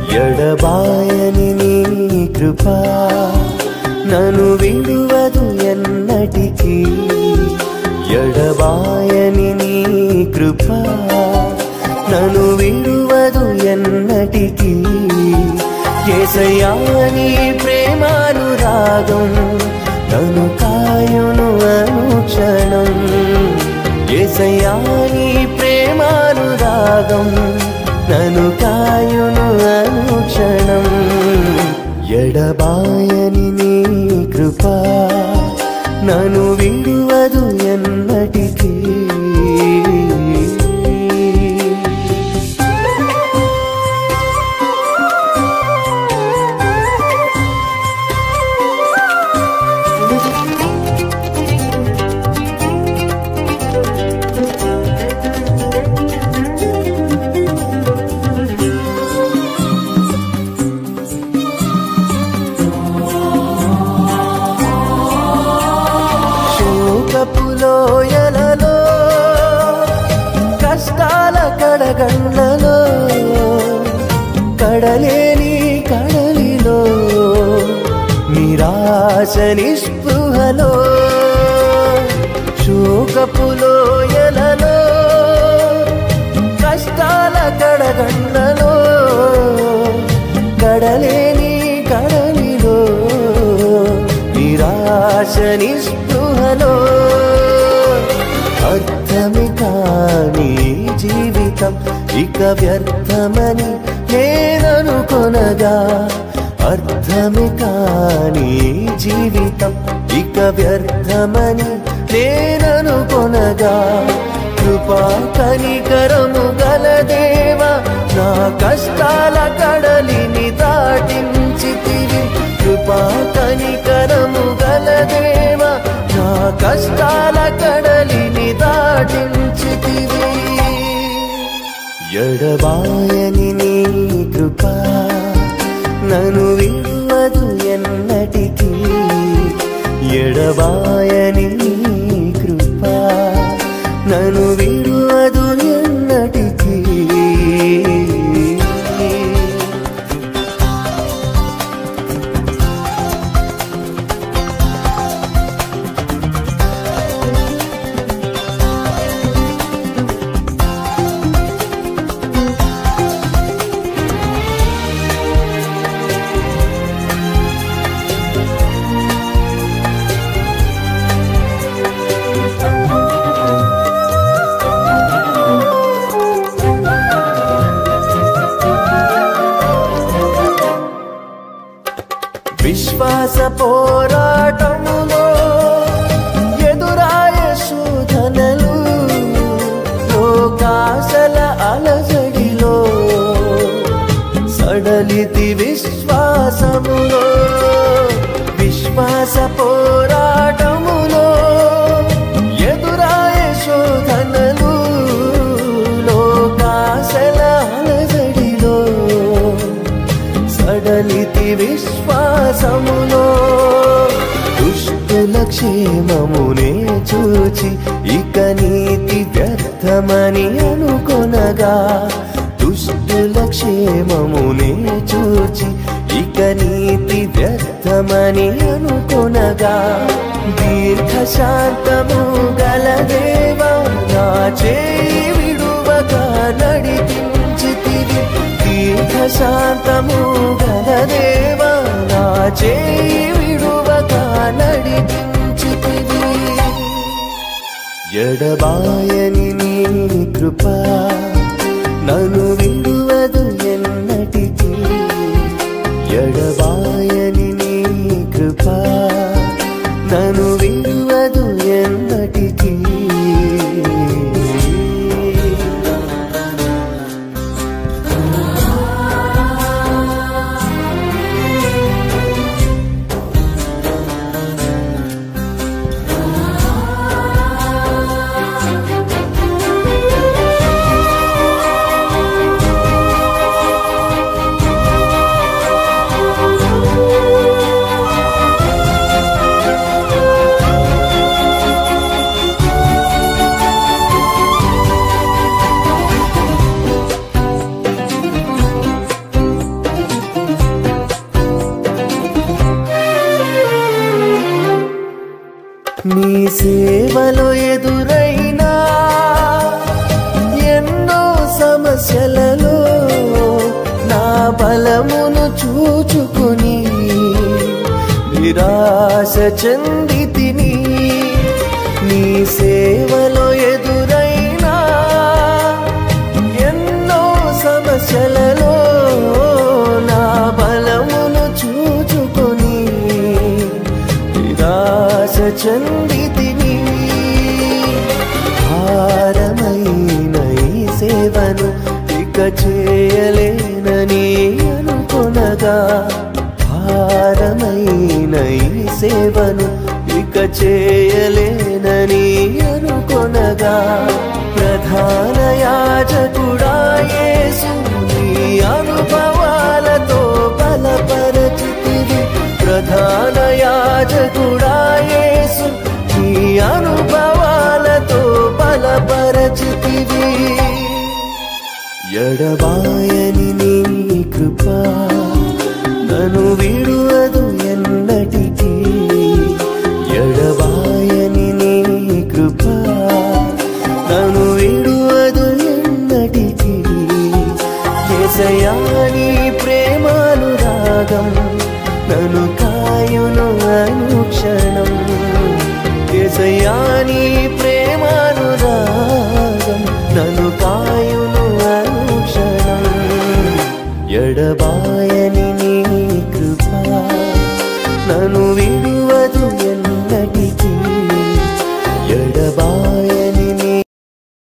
ఎడబాయని నీ కృప నన్ను విడువదు ఎన్నటికీ ఎడబాయని నీ కృప నన్ను విడువదు ఎన్నటికీ ఏసయ్యా నీ ప్రేమానురాగం నన్ను కాయును అనుక్షణం ఏసయ్యా నీ ప్రేమానురాగం నన్ను కాయును అనుక్షణం ఎడబాయని నీ కృప నన్ను విడువదు ఎన్నటికీ శోకపులోయలలో కష్టాల కడగండ్లలో కడలేని కడలిలో నిరాశ నిస్పృహలో శోకపులోయలలో కష్టాల కడగండ్లలో కడలేని కడలిలో నిరాశ నిస్పృహలో అర్థమి కాని జీవితం ఇక వ్యర్థమని నేననుకొనగా అర్థమి కాని జీవితం ఇక వ్యర్థమని నేననుకొనగా కృపా కనికరము గలదేవా నా కష్టాల కడలిని దాటించితివి కృపా కనికరము గలదేవా నా కష్టాల కడలిని దాటించితివి ఎడబాయని నీ కృప నన్ను విడువదు ఎన్నటికీ ఎడబాయని నీ కృప నన్ను విడువదు ఎన్నటికీ విశ్వాస పోరాటములో ఎదురాయ శోధనలు లోకాసల అలజడిలో సడలితి విశ్వాసములో విశ్వాస పోరాటములో ఎదురాయ శోధనలు లోకాసల అలజడిలో సడలితి విశ్వాసములో దుష్టుల క్షేమమునే చూచి ఇక నీతి వ్యర్థమని అనుకొనగా దుష్టుల క్షేమమునే చూచి ఇక నీతి వ్యర్థమని అనుకొనగా దీర్ఘ శాంతము గలదేవా నా చేయి విడువక నడిపించితివి దీర్ఘ శాంతము గలదేవా నా చేయి విడువక నడిపించితివి ఎడబాయని నీ కృప నన్ను విడువదు ఎన్నటికీ ఎడబాయని నీ కృప నన్ను విడువదు ఎన్నటికీ ఆ నీ సేవలో ఎదురైనా ఎన్నో సమస్యలలో నా బలమును చూచుకుని నిరాశ చెంది తిని నీ సేవలో ఎదురైనా ఎన్నో సమస్యలలో నా బలమును చూచుకొని నిరాశ చెంది తిని భారమైన ఈ సేవను ఇక చేయలేనని అనుకొనగా భారమైన ఈ సేవను ఇక చేయలేనని అనుకొనగా ప్రధాన యాజకుడా యేసు నీ అనుభవాలతో బలపరచితివి ప్రధాన యాజకుడా యేసు నీ అనుభవాలతో బలపరచితివి ఎడబాయని నీ కృప నన్ను విడువదు ఎన్నటికీ ఎడబాయని నీ కృప నన్ను విడువదు ఎన్నటికీ ఏసయ్యా నీ ప్రేమానురాగం నన్ను కాయును అనుక్షణం ఏసయ్యా నీ ప్రేమానురాగం నన్ను కాయును అనుక్షణం ఎడబాయని